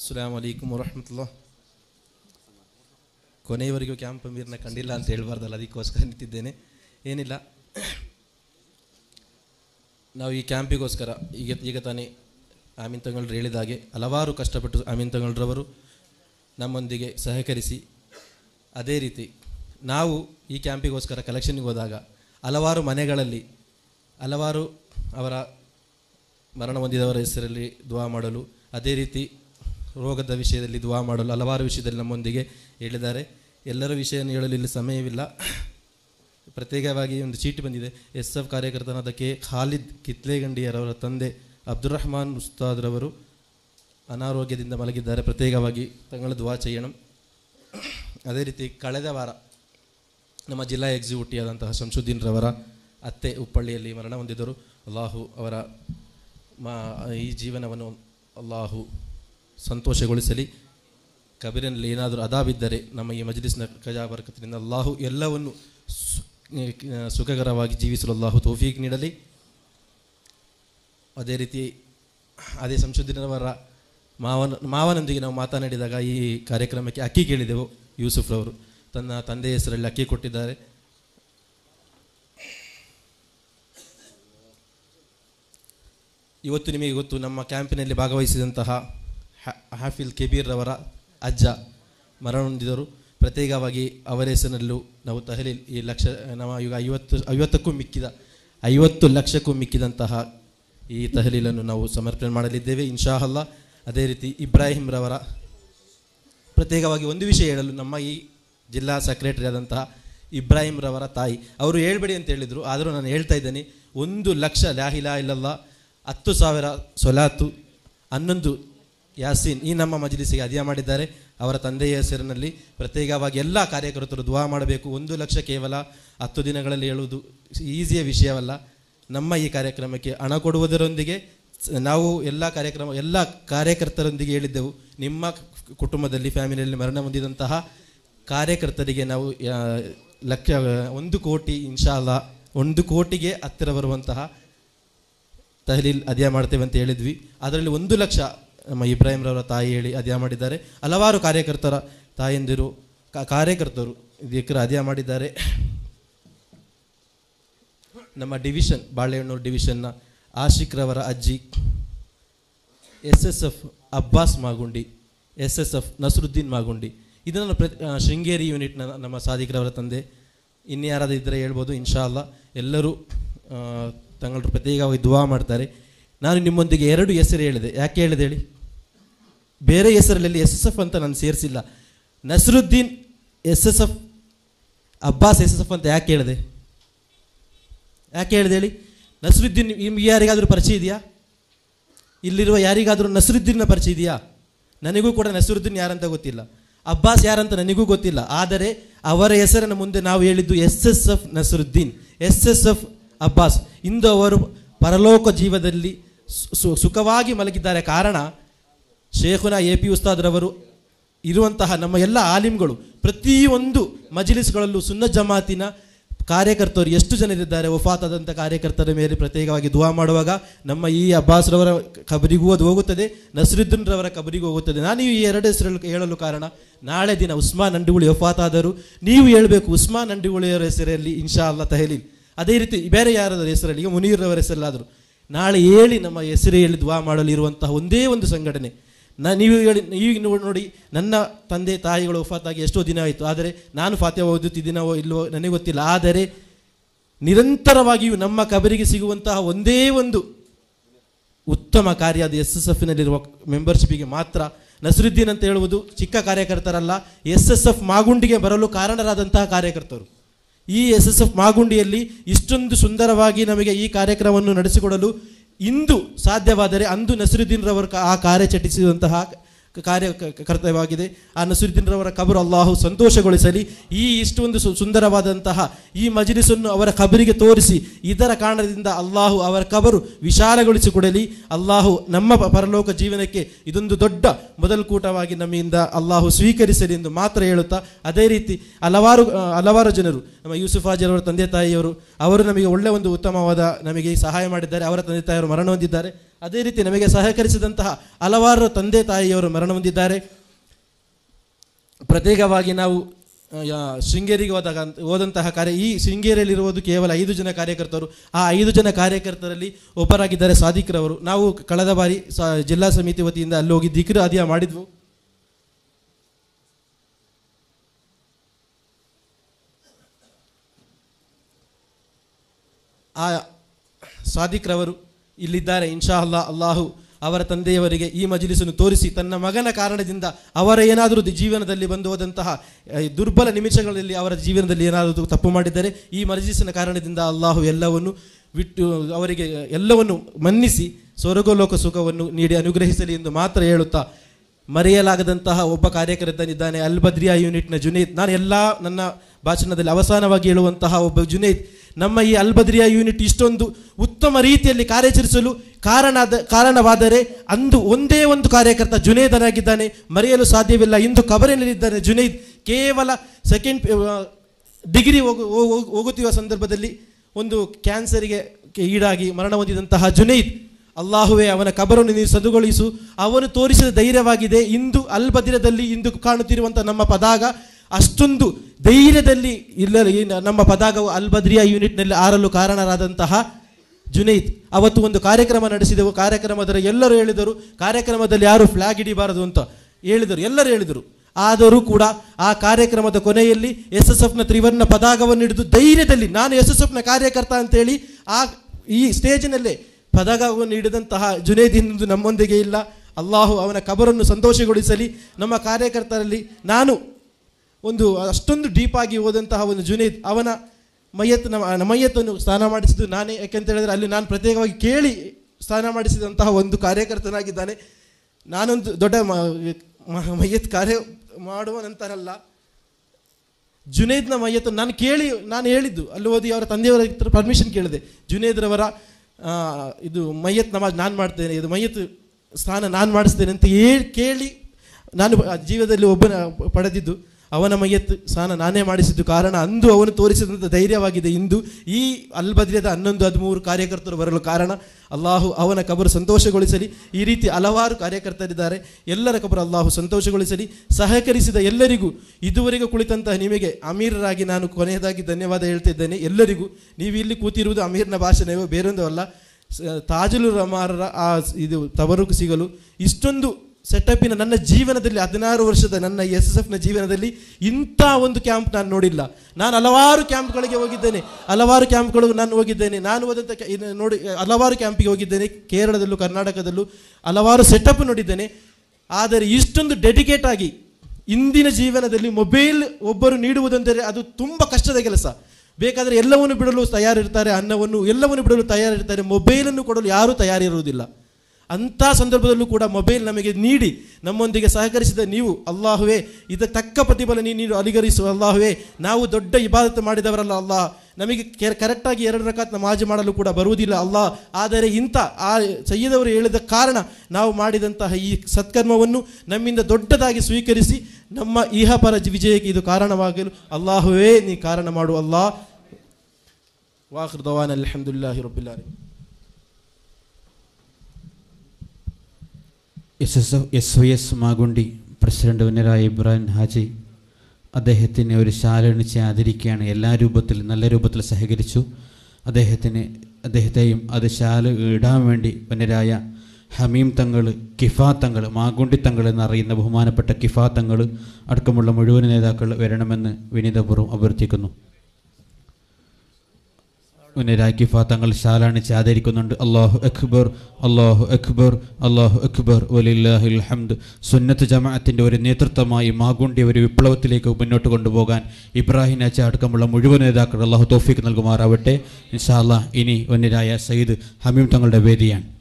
ಅಸ್ಸಲಾಮ್ ವಲೈಕುಮ್ ವರಹಮತುಲ್ಲಾ ಕೊನೆಯವರೆಗೂ ಕ್ಯಾಂಪ್ ಮೀರ್ನ ಕಂಡಿಲ್ಲ ಅಂತ ಹೇಳ್ಬಾರ್ದಲ್ಲ ಅದಕ್ಕೋಸ್ಕರ ನಿಂತಿದ್ದೇನೆ ಏನಿಲ್ಲ ನಾವು ಈ ಕ್ಯಾಂಪಿಗೋಸ್ಕರ ಈಗ ಈಗ ತಾನೇ ಆಮೀನ್ ತಂಗಳ್ರು ಹೇಳಿದ ಹಾಗೆ ಹಲವಾರು ಕಷ್ಟಪಟ್ಟು ಆಮೀನ್ ತಂಗಳ್ರವರು ನಮ್ಮೊಂದಿಗೆ ಸಹಕರಿಸಿ ಅದೇ ರೀತಿ ನಾವು ಈ ಕ್ಯಾಂಪಿಗೋಸ್ಕರ ಕಲೆಕ್ಷನ್ಗೆ ಹೋದಾಗ ಹಲವಾರು ಮನೆಗಳಲ್ಲಿ ಹಲವಾರು ಅವರ ಮರಣ ಹೊಂದಿದವರ ಹೆಸರಲ್ಲಿ ದುವಾ ಮಾಡಲು ಅದೇ ರೀತಿ ರೋಗದ ವಿಷಯದಲ್ಲಿ ದುವಾ ಮಾಡಲು ಹಲವಾರು ವಿಷಯದಲ್ಲಿ ನಮ್ಮೊಂದಿಗೆ ಹೇಳಿದ್ದಾರೆ ಎಲ್ಲರ ವಿಷಯವನ್ನು ಹೇಳಲು ಇಲ್ಲಿ ಸಮಯವಿಲ್ಲ ಪ್ರತ್ಯೇಕವಾಗಿ ಒಂದು ಚೀಟಿ ಬಂದಿದೆ ಎಸ್ ಎಫ್ ಕಾರ್ಯಕರ್ತನಾದ ಕೆ ಖಾಲಿದ್ ಕಿತ್ಲೇಗಂಡಿಯರವರ ತಂದೆ ಅಬ್ದುಲ್ ರಹಮಾನ್ ಉಸ್ತಾದ್ರವರು ಅನಾರೋಗ್ಯದಿಂದ ಮಲಗಿದ್ದಾರೆ ಪ್ರತ್ಯೇಕವಾಗಿ ತಂಗಳ ದುವಾ ಚಯ್ಯಣಂ ಅದೇ ರೀತಿ ಕಳೆದ ವಾರ ನಮ್ಮ ಜಿಲ್ಲಾ ಎಕ್ಸಿಕ್ಯೂಟಿವ್ ಆದಂತಹ ಶಂಸುದ್ದೀನ್ ರವರ ಅತ್ತೆ ಉಪ್ಪಳ್ಳಿಯಲ್ಲಿ ಮರಣ ಹೊಂದಿದ್ದರು ಅಲ್ಲಾಹು ಅವರ ಮಾ ಈ ಜೀವನವನ್ನು ಅಲ್ಲಾಹು ಸಂತೋಷಗೊಳಿಸಲಿ ಕಬೀರಿನಲ್ಲಿ ಏನಾದರೂ ಅದಾಬಿದ್ದರೆ ನಮ್ಮ ಈ ಮಜ್ಲಿಸ್ನ ಕಜಾ ಬರಕತ್ತಿನಿಂದ ಅಲ್ಲಾಹು ಎಲ್ಲವನ್ನು ಸು- ಆ, ಸುಖಕರವಾಗಿ ಜೀವಿಸಲು ಅಲ್ಲಾಹು ತೌಫೀಕ್ ನೀಡಲಿ ಅದೇ ರೀತಿ ಅದೇ ಸಂಶೋಧನವರ ಮಾವನ ಮಾವನೊಂದಿಗೆ ನಾವು ಮಾತನಾಡಿದಾಗ ಈ ಕಾರ್ಯಕ್ರಮಕ್ಕೆ ಅಕ್ಕಿ ಕೇಳಿದೆವು ಯೂಸುಫ್ರವರು ತನ್ನ ತಂದೆಯ ಹೆಸರಲ್ಲಿ ಅಕ್ಕಿ ಕೊಟ್ಟಿದ್ದಾರೆ ಇವತ್ತು ನಿಮಗೆ ಗೊತ್ತು ನಮ್ಮ ಕ್ಯಾಂಪಿನಲ್ಲಿ ಭಾಗವಹಿಸಿದಂತಹ ಹಾ- ಹಾಫಿಲ್ ಕೆಬೀರ್ ರವರ ಅಜ್ಜ ಮರಣ ಹೊಂದಿದರು ಪ್ರತ್ಯೇಕವಾಗಿ ಅವರ ಹೆಸರಿನಲ್ಲೂ ನಾವು ತಹಲೀಲ್ ಈ ಲಕ್ಷ ನಾವು ಈಗ ಐವತ್ತು ಐವತ್ತಕ್ಕೂ ಮಿಕ್ಕಿದ ಐವತ್ತು ಲಕ್ಷಕ್ಕೂ ಮಿಕ್ಕಿದಂತಹ ಈ ತಹಲೀಲನ್ನು ನಾವು ಸಮರ್ಪಣೆ ಮಾಡಲಿದ್ದೇವೆ ಇನ್ಶಾ ಅಲ್ಲಾ ಅದೇ ರೀತಿ ಇಬ್ರಾಹಿಂ ರವರ ಪ್ರತ್ಯೇಕವಾಗಿ ಒಂದು ವಿಷಯ ಹೇಳಲು ನಮ್ಮ ಈ ಜಿಲ್ಲಾ ಸೆಕ್ರೆಟರಿ ಆದಂತಹ ಇಬ್ರಾಹಿಂ ರವರ ತಾಯಿ ಅವರು ಹೇಳ್ಬೇಡಿ ಅಂತ ಹೇಳಿದರು ಆದರೂ ನಾನು ಹೇಳ್ತಾ ಇದ್ದೇನೆ ಒಂದು ಲಕ್ಷ ಲಾಹಿಲಾ ಇಲ್ಲಲ್ಲ ಹತ್ತು ಸಾವಿರ ಸೊಲಾತು ಹನ್ನೊಂದು ಯಾಸೀನ್ ಈ ನಮ್ಮ ಮಜ್ಲಿಸಿಗೆ ಅದಿಯ ಮಾಡಿದ್ದಾರೆ ಅವರ ತಂದೆಯ ಹೆಸರಿನಲ್ಲಿ ಪ್ರತ್ಯೇಕವಾಗಿ ಎಲ್ಲ ಕಾರ್ಯಕರ್ತರು ದುವಾ ಮಾಡಬೇಕು ಒಂದು ಲಕ್ಷ ಕೇವಲ ಹತ್ತು ದಿನಗಳಲ್ಲಿ ಹೇಳುವುದು ಈಸಿಯ ವಿಷಯವಲ್ಲ ನಮ್ಮ ಈ ಕಾರ್ಯಕ್ರಮಕ್ಕೆ ಹಣ ಕೊಡುವುದರೊಂದಿಗೆ ಸ- ನಾವು ಎಲ್ಲ ಕಾರ್ಯಕ್ರಮ ಎಲ್ಲ ಕಾರ್ಯಕರ್ತರೊಂದಿಗೆ ಹೇಳಿದ್ದೆವು ನಿಮ್ಮ ಕುಟುಂಬದಲ್ಲಿ ಫ್ಯಾಮಿಲಿಯಲ್ಲಿ ಮರಣ ಹೊಂದಿದಂತಹ ಕಾರ್ಯಕರ್ತರಿಗೆ ನಾವು ಆ, ಲಕ್ಷ ಒಂದು ಕೋಟಿ ಇನ್ಶಾ ಅಲ್ಲಾ ಒಂದು ಕೋಟಿಗೆ ಹತ್ತಿರ ಬರುವಂತಹ ತಹಲೀಲ್ ಅದ್ಯಾ ಮಾಡ್ತೇವೆ ಅಂತ ಹೇಳಿದ್ವಿ ಅದರಲ್ಲಿ ಒಂದು ಲಕ್ಷ ನಮ್ಮ ಇಬ್ರಾಹಿಂ ರವರ ತಾಯಿ ಹೇಳಿ ಅದ್ಯಾ ಮಾಡಿದ್ದಾರೆ ಹಲವಾರು ಕಾರ್ಯಕರ್ತರ ತಾಯಂದಿರು ಕಾ- ಕಾರ್ಯಕರ್ತರು ಇದಕ್ಕೆ ಅದ್ಯಾ ಮಾಡಿದ್ದಾರೆ ನಮ್ಮ ಡಿವಿಷನ್ ಬಾಳೆಹಣ್ಣೂರು ಡಿವಿಷನ್ನ ಆಶಿಕ್ ರವರ ಅಜ್ಜಿ S S F Abbas Magundi S S F Nasaruddin Magundi ಇದನ್ನು ಪ್ರ ಆ, ಶೃಂಗೇರಿ ಯೂನಿಟ್ನ ನಮ್ಮ ಸಾದಿಕ್ರವರ ತಂದೆ ಇನ್ಯಾರಾದ್ರೂ ಇದ್ದರೆ ಹೇಳ್ಬೋದು ಇನ್ಶಾ ಅಲ್ಲಾ ಎಲ್ಲರೂ ಆ, ತಂಗಳು ಪ್ರತ್ಯೇಕವಾಗಿ ದುವಾ ಮಾಡ್ತಾರೆ ನಾನು ನಿಮ್ಮೊಂದಿಗೆ ಎರಡು ಹೆಸರು ಹೇಳಿದೆ ಯಾಕೆ ಹೇಳಿದೆ ಹೇಳಿ ಬೇರೆ ಹೆಸರಲ್ಲಿ ಎಸ್ ಎಸ್ ಎಫ್ ಅಂತ ನಾನು ಸೇರಿಸಿಲ್ಲ Nasaruddin S S F Abbas S S F ಅಂತ ಯಾಕೆ ಹೇಳಿದೆ ಯಾಕೆ ಹೇಳಿದೆ ಹೇಳಿ ನಸರುದ್ದೀನ್ ನಿಮ್ಗೆ ಯಾರಿಗಾದರೂ ಪರಿಚಯ ಇದೆಯಾ ಇಲ್ಲಿರುವ ಯಾರಿಗಾದರೂ ನಸರುದ್ದೀನ್ನ ಪರಿಚಯ ಇದೆಯಾ ನನಗೂ ಕೂಡ ನಸರುದ್ದೀನ್ ಯಾರಂತ ಗೊತ್ತಿಲ್ಲ ಅಬ್ಬಾಸ್ ಯಾರಂತ ನನಗೂ ಗೊತ್ತಿಲ್ಲ ಆದರೆ ಅವರ ಹೆಸರಿನ ಮುಂದೆ ನಾವು ಹೇಳಿದ್ದು S S F Nasaruddin S S F Abbas ಇಂದು ಅವರು ಪರಲೋಕ ಜೀವದಲ್ಲಿ ಸು- ಸು- ಸುಖವಾಗಿ ಮಲಗಿದ್ದಾರೆ ಕಾರಣ ಶೇಖುನ ಎ ಪಿ ಉಸ್ತಾದ್ರವರು ಇರುವಂತಹ ನಮ್ಮ ಎಲ್ಲ ಆಲಿಮ್ಗಳು ಪ್ರತಿಯೊಂದು ಮಜಿಲಿಸ್ಗಳಲ್ಲೂ ಸುನ್ನ ಜಮಾತಿನ ಕಾರ್ಯಕರ್ತರು ಎಷ್ಟು ಜನರಿದ್ದಾರೆ ವಫಾತಾದಂಥ ಕಾರ್ಯಕರ್ತರ ಮೇಲೆ ಪ್ರತ್ಯೇಕವಾಗಿ ದುವಾ ಮಾಡುವಾಗ ನಮ್ಮ ಈ ಅಬ್ಬಾಸ್ ರವರ ಕಬರಿಗೂ ಅದು ಹೋಗುತ್ತದೆ ನಸರುದ್ದೀನ್ ರವರ ಕಬರಿಗೂ ಹೋಗುತ್ತದೆ ನಾನು ಈ ಎರಡು ಹೆಸರು ಹೇಳಲು ಕಾರಣ ನಾಳೆ ದಿನ ಉಸ್ಮಾನ್ ಅಂಡಿಗುಳಿ ವಫಾತಾದರು ನೀವು ಹೇಳಬೇಕು ಉಸ್ಮಾನ್ ಅಂಡಿಗುಳಿಯವರ ಹೆಸರಲ್ಲಿ ಇನ್ಶಾ ಅಲ್ಲಾ ತಹಲೀಲ್ ಅದೇ ರೀತಿ ಬೇರೆ ಯಾರಾದರೂ ಹೆಸರಲ್ಲಿ ಈಗ ಮುನೀರ್ ರವರ ಹೆಸರಲ್ಲಾದರೂ ನಾಳೆ ಹೇಳಿ ನಮ್ಮ ಹೆಸರು ಹೇಳಿ ದುವಾ ಮಾಡಲು ಇರುವಂತಹ ಒಂದೇ ಒಂದು ಸಂಘಟನೆ ನಾ ನೀವು ಹೇಳಿ ಈಗ ನೋ- ನೋಡಿ ನನ್ನ ತಂದೆ ತಾಯಿಗಳು ವಫಾತಾಗಿ ಎಷ್ಟೋ ದಿನ ಆಯಿತು ಆದರೆ ನಾನು ಫಾತ್ಯ ಓದುತ್ತಿದ್ದೀನೋ ಇಲ್ಲವೋ ನನಗೆ ಗೊತ್ತಿಲ್ಲ ಆದರೆ ನಿರಂತರವಾಗಿಯೂ ನಮ್ಮ ಕಬರಿಗೆ ಸಿಗುವಂತಹ ಒಂದೇ ಒಂದು ಉತ್ತಮ ಕಾರ್ಯ ಅದು ಎಸ್ ಎಸ್ ಎಫ್ನಲ್ಲಿರುವ ಮೆಂಬರ್ಶಿಪ್ಪಿಗೆ ಮಾತ್ರ ನಸರುದ್ದೀನ್ ಅಂತ ಹೇಳುವುದು ಚಿಕ್ಕ ಕಾರ್ಯಕರ್ತರಲ್ಲ ಎಸ್ ಎಸ್ ಎಫ್ ಮಾಗುಂಡಿಗೆ ಬರಲು ಕಾರಣರಾದಂತಹ ಕಾರ್ಯಕರ್ತರು ಈ ಎಸ್ ಎಸ್ ಎಫ್ ಮಾಗುಂಡಿಯಲ್ಲಿ ಇಷ್ಟೊಂದು ಸುಂದರವಾಗಿ ನಮಗೆ ಈ ಕಾರ್ಯಕ್ರಮವನ್ನು ನಡೆಸಿಕೊಡಲು ಇಂದು ಸಾಧ್ಯವಾದರೆ ಅಂದು ನಸರುದ್ದೀನ್ ರವರು ಆ ಕಾರ್ಯ ಚಟಿಸಿದಂತಹ ಕಾರ್ಯ ಕ- ಕ- ಕರ್ತವ್ಯವಾಗಿದೆ ಆ ನಸರುದ್ದೀನ್ ರವರ ಕಬರು ಅಲ್ಲಾಹು ಸಂತೋಷಗೊಳಿಸಲಿ ಈ ಇಷ್ಟೊಂದು ಸು- ಸುಂದರವಾದಂತಹ ಈ ಮಜ್ಲಿಸನ್ನು ಅವರ ಕಬರಿಗೆ ತೋರಿಸಿ ಇದರ ಕಾರಣದಿಂದ ಅಲ್ಲಾಹು ಅವರ ಕಬರು ವಿಶಾಲಗೊಳಿಸಿಕೊಡಲಿ ಅಲ್ಲಾಹು ನಮ್ಮ ಪ- ಪರಲೋಕ ಜೀವನಕ್ಕೆ ಇದೊಂದು ದೊಡ್ಡ ಮೊದಲಕೂಟವಾಗಿ ನಮ್ಮಿಂದ ಅಲ್ಲಾಹು ಸ್ವೀಕರಿಸಲಿ ಎಂದು ಮಾತ್ರ ಹೇಳುತ್ತಾ ಅದೇ ರೀತಿ ಹಲವಾರು ಆ, ಹಲವಾರು ಜನರು ನಮ್ಮ ಯೂಸುಫ್ ಹಾಜರ್ ಅವರ ತಂದೆ ತಾಯಿಯವರು ಅವರು ನಮಗೆ ಒಳ್ಳೆಯ ಒಂದು ಉತ್ತಮವಾದ ನಮಗೆ ಸಹಾಯ ಮಾಡಿದ್ದಾರೆ ಅವರ ತಂದೆ ತಾಯಿಯವರು ಮರಣ ಹೊಂದಿದ್ದಾರೆ ಅದೇ ರೀತಿ ನಮಗೆ ಸಹಕರಿಸಿದಂತಹ ಹಲವಾರು ತಂದೆ ತಾಯಿಯವರು ಮರಣ ಹೊಂದಿದ್ದಾರೆ ಪ್ರತ್ಯೇಕವಾಗಿ ನಾವು ಆ, ಯಾ- ಶೃಂಗೇರಿಗೆ ಹೋದಾಗ ಅಂತ- ಹೋದಂತಹ ಕಾರ್ಯ ಈ ಶೃಂಗೇರಿಯಲ್ಲಿರುವುದು ಕೇವಲ ಐದು ಜನ ಕಾರ್ಯಕರ್ತರು ಆ ಐದು ಜನ ಕಾರ್ಯಕರ್ತರಲ್ಲಿ ಒಬ್ಬರಾಗಿದ್ದಾರೆ ಸಾದಿಕ್ರವರು ನಾವು ಕಳೆದ ಬಾರಿ ಸ ಜಿಲ್ಲಾ ಸಮಿತಿ ವತಿಯಿಂದ ಅಲ್ಲಿ ಹೋಗಿ ದಿಕ್ರು ಅದಿಯ ಮಾಡಿದ್ವು ಆ ಸಾದಿಕ್ರವರು ಇಲ್ಲಿದ್ದಾರೆ ಇನ್ಶಾ ಅಲ್ಲಾ ಅಲ್ಲಾಹು ಅವರ ತಂದೆಯವರಿಗೆ ಈ ಮಜಲಿಸನ್ನು ತೋರಿಸಿ ತನ್ನ ಮಗನ ಕಾರಣದಿಂದ ಅವರ ಏನಾದರೂ ದಿ- ಜೀವನದಲ್ಲಿ ಬಂದು ಹೋದಂತಹ ಆ, ದುರ್ಬಲ ನಿಮಿಷಗಳಲ್ಲಿ ಅವರ ಜೀವನದಲ್ಲಿ ಏನಾದರೂ ತಪ್ಪು ಮಾಡಿದ್ದರೆ ಈ ಮಜಲಿಸಿನ ಕಾರಣದಿಂದ ಅಲ್ಲಾಹು ಎಲ್ಲವನ್ನು ಬಿಟ್ಟು ಅವರಿಗೆ ಎಲ್ಲವನ್ನು ಮನ್ನಿಸಿ ಸ್ವರ್ಗಲೋಕ ಸುಖವನ್ನು ನೀಡಿ ಅನುಗ್ರಹಿಸಲಿ ಎಂದು ಮಾತ್ರ ಹೇಳುತ್ತಾ ಮರೆಯಲಾಗದಂತಹ ಒಬ್ಬ ಕಾರ್ಯಕರ್ತನಿದ್ದಾನೆ ಅಲ್ ಬದ್ರಿಯಾ ಯೂನಿಟ್ನ ಜುನೈದ್ ನಾನು ಎಲ್ಲ ನನ್ನ ಭಾಷಣದಲ್ಲಿ ಅವಸಾನವಾಗಿ ಹೇಳುವಂತಹ ಒಬ್ಬ ಜುನೈದ್ ನಮ್ಮ ಈ ಅಲ್ ಬದ್ರಿಯಾ ಯೂನಿಟ್ ಇಷ್ಟೊಂದು ಉತ್ತಮ ರೀತಿಯಲ್ಲಿ ಕಾರ್ಯಾಚರಿಸಲು ಕಾರಣದ ಕಾರಣವಾದರೆ ಅಂದು ಒಂದೇ ಒಂದು ಕಾರ್ಯಕರ್ತ ಜುನೇದನಾಗಿದ್ದಾನೆ ಮರೆಯಲು ಸಾಧ್ಯವಿಲ್ಲ ಇಂದು ಕಬರಿನಲ್ಲಿದ್ದಾನೆ ಜುನೈದ್ ಕೇವಲ ಸೆಕೆಂಡ್ ಡಿಗ್ರಿ ಹೋಗು ಹೋಗು- ಹೋಗುತ್ತಿರುವ ಸಂದರ್ಭದಲ್ಲಿ ಒಂದು ಕ್ಯಾನ್ಸರಿಗೆ ಈಡಾಗಿ ಮರಣ ಹೊಂದಿದಂತಹ ಜುನೈದ್ ಅಲ್ಲಾಹುವೇ ಅವನ ಕಬರನ್ನು ನೀನು ಸದುಗೊಳಿಸು ಅವನು ತೋರಿಸಿದ ಧೈರ್ಯವಾಗಿದೆ ಇಂದು ಅಲ್ ಬದಿರದಲ್ಲಿ ಇಂದು ಕಾಣುತ್ತಿರುವಂತಹ ನಮ್ಮ ಪದಾಗ ಅಷ್ಟೊಂದು ಧೈರ್ಯದಲ್ಲಿ ಇಲ್ಲ ಈ ನಮ್ಮ ಪದಾಗವು ಅಲ್ ಬದ್ರಿಯಾ ಯೂನಿಟ್ನಲ್ಲಿ ಆರಲು ಕಾರಣರಾದಂತಹ ಜುನೈದ್ ಅವತ್ತು ಒಂದು ಕಾರ್ಯಕ್ರಮ ನಡೆಸಿದೆವು ಕಾರ್ಯಕ್ರಮದಲ್ಲಿ ಎಲ್ಲರೂ ಹೇಳಿದರು ಕಾರ್ಯಕ್ರಮದಲ್ಲಿ ಯಾರು ಫ್ಲಾಗ್ ಹಿಡಿಬಾರದು ಅಂತ ಹೇಳಿದರು ಎಲ್ಲರೂ ಹೇಳಿದರು ಆದರೂ ಕೂಡ ಆ ಕಾರ್ಯಕ್ರಮದ ಕೊನೆಯಲ್ಲಿ ಎಸ್ ಎಸ್ ಎಫ್ನ ತ್ರಿವರ್ಣ ಪದಾಗವನ್ನು ಹಿಡಿದು ಧೈರ್ಯದಲ್ಲಿ ನಾನು ಎಸ್ ಎಸ್ ಎಫ್ನ ಕಾರ್ಯಕರ್ತ ಅಂತೇಳಿ ಆ ಈ ಸ್ಟೇಜಿನಲ್ಲೇ ಪದಕವನ್ನು ನೀಡಿದಂತಹ ಜುನೇದ್ ಇಂದು ನಮ್ಮೊಂದಿಗೆ ಇಲ್ಲ ಅಲ್ಲಾಹು ಅವನ ಕಬರನ್ನು ಸಂತೋಷಗೊಳಿಸಲಿ ನಮ್ಮ ಕಾರ್ಯಕರ್ತರಲ್ಲಿ ನಾನು ಒಂದು ಅಷ್ಟೊಂದು ಡೀಪಾಗಿ ಹೋದಂತಹ ಒಂದು ಜುನೇದ್ ಅವನ ಮೈಯತ್ತು ನಮ್ಮ ಮೈಯತ್ತನ್ನು ಸ್ನಾನ ಮಾಡಿಸಿದ್ದು ನಾನೇ ಯಾಕೆಂತ ಹೇಳಿದ್ರೆ ಅಲ್ಲಿ ನಾನು ಪ್ರತ್ಯೇಕವಾಗಿ ಕೇಳಿ ಸ್ನಾನ ಮಾಡಿಸಿದಂತಹ ಒಂದು ಕಾರ್ಯಕರ್ತನಾಗಿದ್ದಾನೆ ನಾನೊಂದು ದೊಡ್ಡ ಮ- ಮ- ಮೈಯತ್ ಕಾರ್ಯ ಮಾಡುವ ನಂತರಲ್ಲ ಜುನೇದ್ನ ಮೈಯತ್ತು ನಾನು ಕೇಳಿ ನಾನು ಹೇಳಿದ್ದು ಅಲ್ಲಿ ಓದಿ ಅವರ ತಂದೆಯವರ ಹತ್ರ ಪರ್ಮಿಷನ್ ಕೇಳಿದೆ ಜುನೇದ್ರವರ ಆ, ಇದು ಮೈಯತ್ ನಮಾಜ್ ನಾನು ಮಾಡ್ತೇನೆ ಇದು ಮೈಯತ್ ಸ್ನಾನ ನಾನು ಮಾಡಿಸ್ತೇನೆ ಅಂತ ಹೇಳಿ ಕೇಳಿ ನಾನು ಆ ಜೀವದಲ್ಲಿ ಒಬ್ಬನ ಪಡೆದಿದ್ದು ಅವನ ಮೈಯತ್ತು ಸ್ನಾನ ನಾನೇ ಮಾಡಿಸಿದ್ದು ಕಾರಣ ಅಂದು ಅವನು ತೋರಿಸಿದಂಥ ಧೈರ್ಯವಾಗಿದೆ ಇಂದು ಈ ಅಲ್ಬದ್ರಿಯದ ಹನ್ನೊಂದು ಹದಿಮೂರು ಕಾರ್ಯಕರ್ತರು ಬರಲು ಕಾರಣ ಅಲ್ಲಾಹು ಅವನ ಕಬರು ಸಂತೋಷಗೊಳಿಸಲಿ ಈ ರೀತಿ ಹಲವಾರು ಕಾರ್ಯಕರ್ತರಿದ್ದಾರೆ ಎಲ್ಲರ ಕಬರು ಅಲ್ಲಾಹು ಸಂತೋಷಗೊಳಿಸಲಿ ಸಹಕರಿಸಿದ ಎಲ್ಲರಿಗೂ ಇದುವರೆಗೂ ಕುಳಿತಂತಹ ನಿಮಗೆ ಅಮೀರರಾಗಿ ನಾನು ಕೊನೆಯದಾಗಿ ಧನ್ಯವಾದ ಹೇಳ್ತಿದ್ದೇನೆ ಎಲ್ಲರಿಗೂ ನೀವು ಇಲ್ಲಿ ಕೂತಿರುವುದು ಅಮೀರ್ನ ಭಾಷಣವೋ ಬೇರೊಂದು ಅಲ್ಲ ಸ- ತಾಜುಲ್ ರಮಾರರ ಆ ಇದು ತವರುಕು ಸಿಗಲು ಇಷ್ಟೊಂದು ಸೆಟಪ್ಪಿನ ನನ್ನ ಜೀವನದಲ್ಲಿ ಹದಿನಾರು ವರ್ಷದ ನನ್ನ ಎಸ್ ಎಸ್ ಎಫ್ನ ಜೀವನದಲ್ಲಿ ಇಂಥ ಒಂದು ಕ್ಯಾಂಪ್ ನಾನು ನೋಡಿಲ್ಲ ನಾನು ಹಲವಾರು ಕ್ಯಾಂಪ್ಗಳಿಗೆ ಹೋಗಿದ್ದೇನೆ ಹಲವಾರು ಕ್ಯಾಂಪ್ಗಳು ನಾನು ಹೋಗಿದ್ದೇನೆ ನಾನು ಹೋದಂಥ ಕ್ಯಾ- ಇದು ನೋಡಿ ಹಲವಾರು ಕ್ಯಾಂಪಿಗೆ ಹೋಗಿದ್ದೇನೆ ಕೇರಳದಲ್ಲೂ ಕರ್ನಾಟಕದಲ್ಲೂ ಹಲವಾರು ಸೆಟಪ್ ನೋಡಿದ್ದೇನೆ ಆದರೆ ಇಷ್ಟೊಂದು ಡೆಡಿಕೇಟ್ ಆಗಿ ಇಂದಿನ ಜೀವನದಲ್ಲಿ ಮೊಬೈಲ್ ಒಬ್ಬರು ನೀಡುವುದೆಂದರೆ ಅದು ತುಂಬ ಕಷ್ಟದ ಕೆಲಸ ಬೇಕಾದರೆ ಎಲ್ಲವನ್ನು ಬಿಡಲು ತಯಾರಿರ್ತಾರೆ ಅನ್ನವನ್ನು ಎಲ್ಲವನ್ನು ಬಿಡಲು ತಯಾರಿರ್ತಾರೆ ಮೊಬೈಲನ್ನು ಕೊಡಲು ಯಾರೂ ತಯಾರಿರುವುದಿಲ್ಲ ಅಂಥ ಸಂದರ್ಭದಲ್ಲೂ ಕೂಡ ಮೊಬೈಲ್ ನಮಗೆ ನೀಡಿ ನಮ್ಮೊಂದಿಗೆ ಸಹಕರಿಸಿದ ನೀವು ಅಲ್ಲಾಹುವೇ ಇದಕ್ಕೆ ತಕ್ಕ ಪ್ರತಿಫಲ ನೀನು ನೀನು ಅಲಿಗರಿಸು ಅಲ್ಲಾಹುವೇ ನಾವು ದೊಡ್ಡ ಇಬಾದತ್ತು ಮಾಡಿದವರಲ್ಲ ಅಲ್ಲಾಹ್ ನಮಗೆ ಕೆ ಕರೆಕ್ಟಾಗಿ ಎರಡು ರಕಾತ್ ನಮಾಜ್ ಮಾಡಲು ಕೂಡ ಬರುವುದಿಲ್ಲ ಅಲ್ಲ ಆದರೆ ಇಂಥ ಆ ಸಯ್ಯದವರು ಹೇಳಿದ ಕಾರಣ ನಾವು ಮಾಡಿದಂತಹ ಈ ಸತ್ಕರ್ಮವನ್ನು ನಮ್ಮಿಂದ ದೊಡ್ಡದಾಗಿ ಸ್ವೀಕರಿಸಿ ನಮ್ಮ ಇಹಪರ ಜಿ- ವಿಜಯಕ್ಕೆ ಇದು ಕಾರಣವಾಗಲು ಅಲ್ಲಾಹುವೇ ನೀ ಕಾರಣ ಮಾಡು ಅಲ್ಲಾ ವಾಹೃ ದವಾನ್ ಅಲ್ಹಮ್ದುಲಿಲ್ಲಾಹಿ ರಬ್ಬಿಲ್ ಆಲಮೀನ್ S S S Y S Magundi president ഉന്നരായ ഇബ്രാഹിം ഹാജി അദ്ദേഹത്തിനെ ഒരു ശാലണിച്ച് ആദരിക്കുകയാണ് എല്ലാ രൂപത്തിലും നല്ല രൂപത്തിൽ സഹകരിച്ചു അദ്ദേഹത്തിന് അദ്ദേഹത്തെയും അത് ശാല ഇടാൻ വേണ്ടി ഉന്നരായ ഹമീം തങ്ങൾ കിഫാ തങ്ങൾ മാഗുണ്ടി തങ്ങൾ എന്നറിയുന്ന ബഹുമാനപ്പെട്ട കിഫാ തങ്ങൾ അടക്കമുള്ള മുഴുവൻ നേതാക്കൾ വരണമെന്ന് വിനീതപൂർവ്വം അഭ്യർത്ഥിക്കുന്നു ഉന്നരാക്കിഫ തങ്ങൾ ശാലാണിച്ച് ആദരിക്കുന്നുണ്ട് അള്ളാഹു അക്ബർ അള്ളാഹു അക്ബർ അള്ളാഹു അക്ബർ വലില്ലാഹിൽ ഹംദ് സുന്നത്ത് ജമാഅത്തിൻ്റെ ഒരു നേതൃത്വമായി മാഗുണ്ടി ഒരു വിപ്ലവത്തിലേക്ക് മുന്നോട്ട് കൊണ്ടുപോകാൻ ഇബ്രാഹിം അച്ച അടക്കമുള്ള മുഴുവൻ നേതാക്കൾ അള്ളാഹു തോഫിക്ക് നൽകുമാറാവട്ടെ ഇൻഷാ അല്ലാഹ് ഇനി ഒന്നിരായ സയ്യിദ് ഹമീം തങ്ങളുടെ വേദിയാണ്